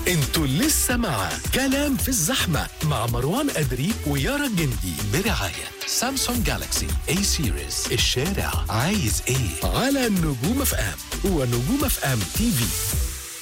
انتوا لسه مع كلام في الزحمة مع مروان أدري ويارا الجندي برعاية سامسونج جالاكسي اي سيريز الشارع عايز ايه على نجوم اف ام ونجوم اف ام تي في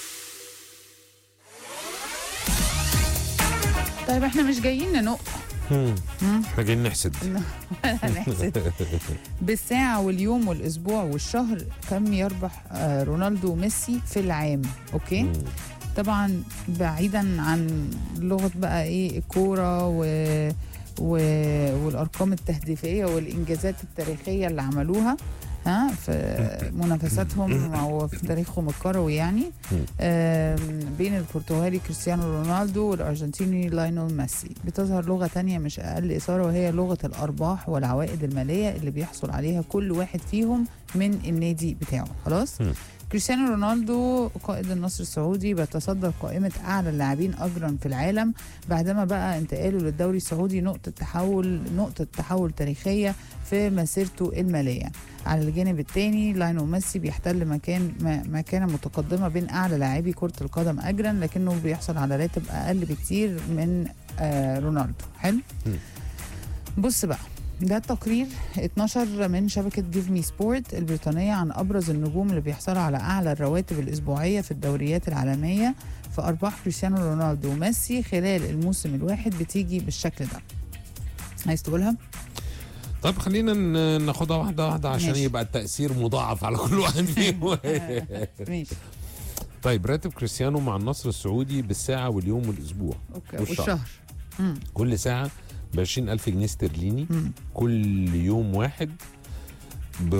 طيب احنا مش جايين ننق احنا جايين نحسد هنحسد بالساعة واليوم والأسبوع والشهر كم يربح آه، رونالدو وميسي في العام أوكي مم. طبعا بعيدا عن لغة بقى إيه الكورة و... و... والأرقام التهديفية والإنجازات التاريخية اللي عملوها ها في منافساتهم او في تاريخهم الكروي يعني آم، بين البرتغالي كريستيانو رونالدو والارجنتيني لاينول ميسي بتظهر لغه تانية مش اقل اثاره وهي لغه الارباح والعوائد الماليه اللي بيحصل عليها كل واحد فيهم من النادي بتاعه خلاص مم. كريستيانو رونالدو قائد النصر السعودي بيتصدر قائمة أعلى اللاعبين أجرا في العالم بعدما بقى انتقاله للدوري السعودي نقطة تحول نقطة تحول تاريخية في مسيرته المالية على الجانب الثاني لاينو ميسي بيحتل مكان م- مكانة متقدمة بين أعلى لاعبي كرة القدم أجرا لكنه بيحصل على راتب أقل بكتير من آه رونالدو حلو مم. بص بقى ده التقرير اتنشر من شبكة جيف مي سبورت البريطانية عن أبرز النجوم اللي بيحصلوا على أعلى الرواتب الأسبوعية في الدوريات العالمية فأرباح كريستيانو رونالدو وميسي خلال الموسم الواحد بتيجي بالشكل ده عايز تقولها؟ طب خلينا ن- ناخدها واحده واحده عشان ماشي. يبقى التاثير مضاعف على كل واحد فيهم ماشي طيب راتب كريستيانو مع النصر السعودي بالساعه واليوم والاسبوع أوكي والشهر. والشهر مم. كل ساعه ب 20000 جنيه استرليني مم. كل يوم واحد ب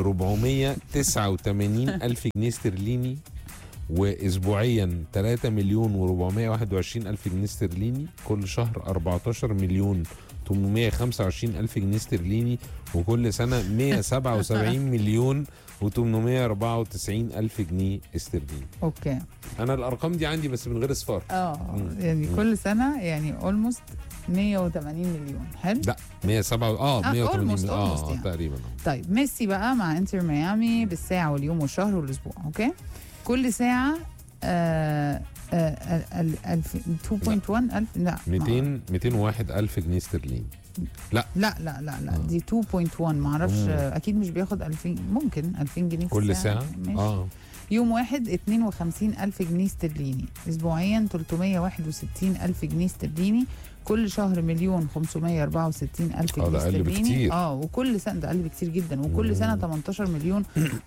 489 الف جنيه استرليني واسبوعيا 3 مليون و421 الف جنيه استرليني كل شهر 14 مليون 825 الف جنيه استرليني وكل سنه 177 مليون و894 الف جنيه استرليني أوكي انا الارقام دي عندي بس من غير اصفار اه مم. يعني مم. كل سنة يعني اولموست 180 مليون حلو لا 107 اه آه، 180 almost- اه almost يعني. تقريبا آه. طيب ميسي بقى مع انتر ميامي بالساعة واليوم والشهر والأسبوع أوكي كل ساعة آه آه ال- الف 2.1 ألف لا 200 201 الف جنيه استرليني لا لا لا لا دي 2.1 معرفش مم. آه، أكيد مش بياخد 2000 ممكن 2000 جنيه في كل الساعة ساعه ماشي. اه يوم واحد 52 ألف جنيه استرليني أسبوعيا 361 ألف جنيه استرليني كل شهر مليون 564 ألف آه، جنيه ده أقل استرليني بكتير. اه وكل سنة ده أقل بكتير جدا وكل مم. سنة 18 مليون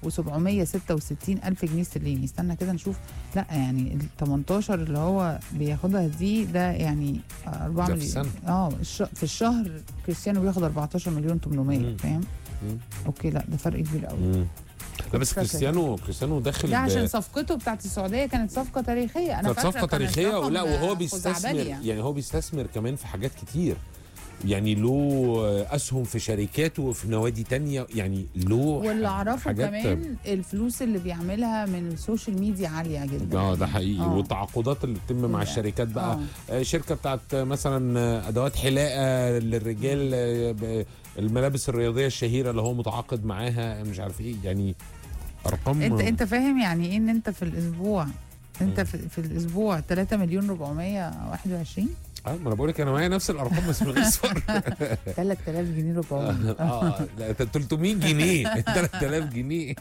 و766 ألف جنيه استرليني استنى كده نشوف لا يعني ال 18 اللي هو بياخدها دي ده يعني 4 ده في مليون السنة. اه الش- في الشهر كريستيانو بياخد 14 مليون 800 مم. فاهم مم. اوكي لا ده فرق كبير قوي مم. لا بس فاكرة. كريستيانو كريستيانو داخل ده عشان ب- صفقته بتاعت السعوديه كانت صفقه تاريخيه انا كانت فاكرة صفقه كانت تاريخيه رقم ولا وهو خزعبلي بيستثمر يعني. يعني هو بيستثمر كمان في حاجات كتير يعني له اسهم في شركات وفي نوادي تانية يعني له واللي اعرفه حاجات- كمان الفلوس اللي بيعملها من السوشيال ميديا عاليه جدا اه ده حقيقي آه. والتعاقدات اللي بتتم مع لا. الشركات بقى آه. آه، شركه بتاعت مثلا آه، ادوات حلاقه للرجال آه، ب- الملابس الرياضيه الشهيره اللي هو متعاقد معاها مش عارف ايه يعني ارقام انت انت فاهم يعني ايه ان انت في الاسبوع انت في, في الاسبوع 3 مليون 421 اه ما انا بقول لك انا معايا نفس الارقام بس من غير صفر 3000 جنيه 400 اه لا 300 جنيه 3000 جنيه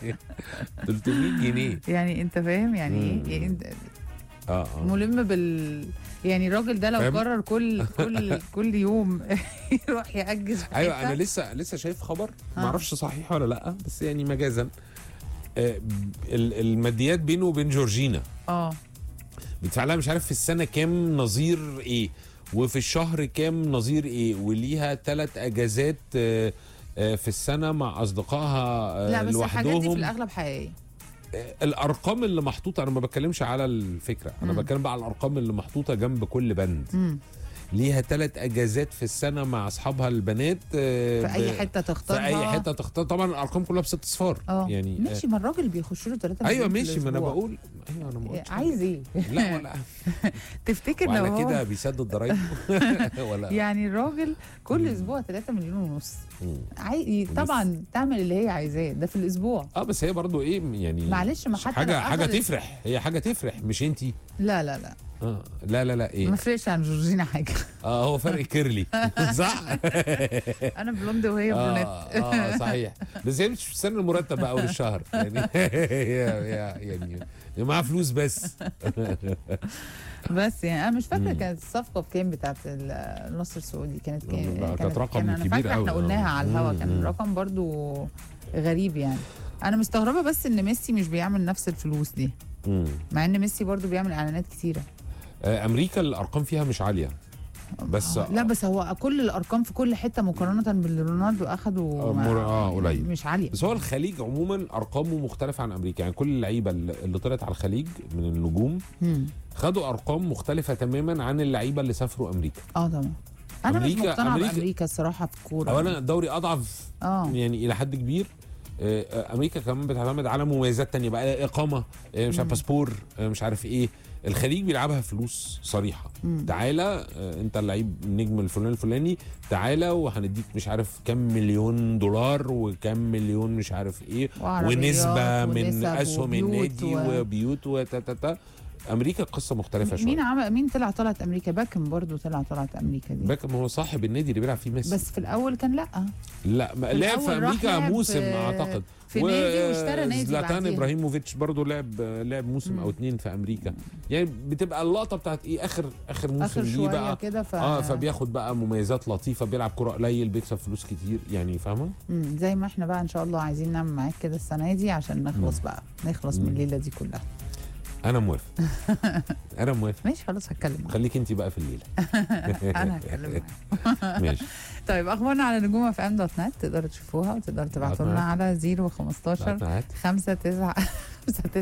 300 جنيه يعني انت فاهم يعني مم. ايه يعني انت اه اه ملم بال يعني الراجل ده لو فاهم؟ قرر كل كل كل يوم يروح يأجز في ايوه حتة، انا لسه لسه شايف خبر آه. ما اعرفش صحيح ولا لا بس يعني مجازا آه، ال- الماديات بينه وبين جورجينا اه بيدفع لها مش عارف في السنه كام نظير ايه وفي الشهر كام نظير ايه وليها ثلاث اجازات آه، آه، في السنه مع اصدقائها آه، لا بس الحاجات دي في لوحدهم الاغلب حقيقيه آه، الارقام اللي محطوطه انا ما بتكلمش على الفكره انا مم. بتكلم بقى على الارقام اللي محطوطه جنب كل بند مم. ليها ثلاث اجازات في السنه مع اصحابها البنات آه، في اي ب- حته في تختارها اي حته تختار طبعا الارقام كلها بست اصفار اه يعني ماشي ما الراجل بيخش له 3 آه ايوه ماشي ما انا بقول ايوه انا ما قلتش عايز ايه لا ولا تفتكر لو وعلى هو كده بيسدد ضرايبه ولا يعني الراجل كل اسبوع 3 مليون ونص مم. عاي... طبعا تعمل اللي هي عايزاه ده في الاسبوع اه بس هي برضو ايه يعني معلش ما حتى حاجه لو حاجه أخدت- تفرح هي حاجه تفرح مش انتي لا لا لا آه. لا لا لا ما ايه فرقش عن جورجينا حاجه اه هو فرق كيرلي صح انا بلوند وهي برونيت اه اه صحيح بس هي مش في السن المرتب بقى اول الشهر يعني هي هي يعني هي معاها فلوس بس بس يعني انا مش فاكره مم. كانت الصفقه بكام بتاعت ال- النصر السعودي كانت كام لا، كانت رقم كان انا كبير فاكره قوي. احنا قلناها آه. على الهوا مم، كان مم. الرقم برضو غريب يعني انا مستغربه بس ان ميسي مش بيعمل نفس الفلوس دي مم. مع ان ميسي برضو بيعمل اعلانات كتيره آه، امريكا الارقام فيها مش عاليه بس آه، لا بس هو كل الارقام في كل حته مقارنه باللي رونالدو اخده آه، ما- مر- آه، قليل. مش عاليه بس هو الخليج عموما ارقامه مختلفه عن امريكا يعني كل اللعيبه اللي اللي طلعت على الخليج من النجوم مم. خدوا ارقام مختلفه تماما عن اللعيبه اللي سافروا امريكا اه طبعا انا مش أمريكا- مقتنعه أمريكا- بامريكا الصراحه في الكوره اولا الدوري اضعف اه يعني الى حد كبير آه، آه، امريكا كمان بتعتمد على مميزات تانية بقى اقامه آه، مش عارف باسبور آه، مش عارف ايه الخليج بيلعبها فلوس صريحه مم. تعالى آه، انت اللعيب النجم الفلاني الفلاني تعالى وهنديك مش عارف كام مليون دولار وكام مليون مش عارف ايه وعربيات ونسبه من ونسب اسهم وبيوت النادي و- وبيوت وتتتا امريكا قصه مختلفه مين شويه عمل مين طلع طلعت امريكا باكم برضو طلع طلعت امريكا دي باكم هو صاحب النادي اللي بيلعب فيه ميسي بس في الاول كان لا لا ما- لعب في الأول راح امريكا لعب موسم في- اعتقد في نادي واشترى نادي زلاتان بعديها. ابراهيموفيتش برضه لعب لعب موسم مم. او اتنين في امريكا يعني بتبقى اللقطه بتاعت ايه اخر اخر موسم اخر ليه شويه بقى كده ف... اه فبياخد بقى مميزات لطيفه بيلعب كرة قليل بيكسب فلوس كتير يعني فاهمه مم، زي ما احنا بقى ان شاء الله عايزين نعمل معاك كده السنه دي عشان نخلص مم. بقى نخلص من مم. الليله دي كلها انا موافق انا موافق ماشي خلاص هتكلم معاك خليك انت بقى في الليله انا هتكلم معاك ماشي طيب اخبارنا على نجوم اف ام دوت نت تقدروا تشوفوها وتقدروا تبعتوا لنا على 015 بعتنا هات. 5 9 5 9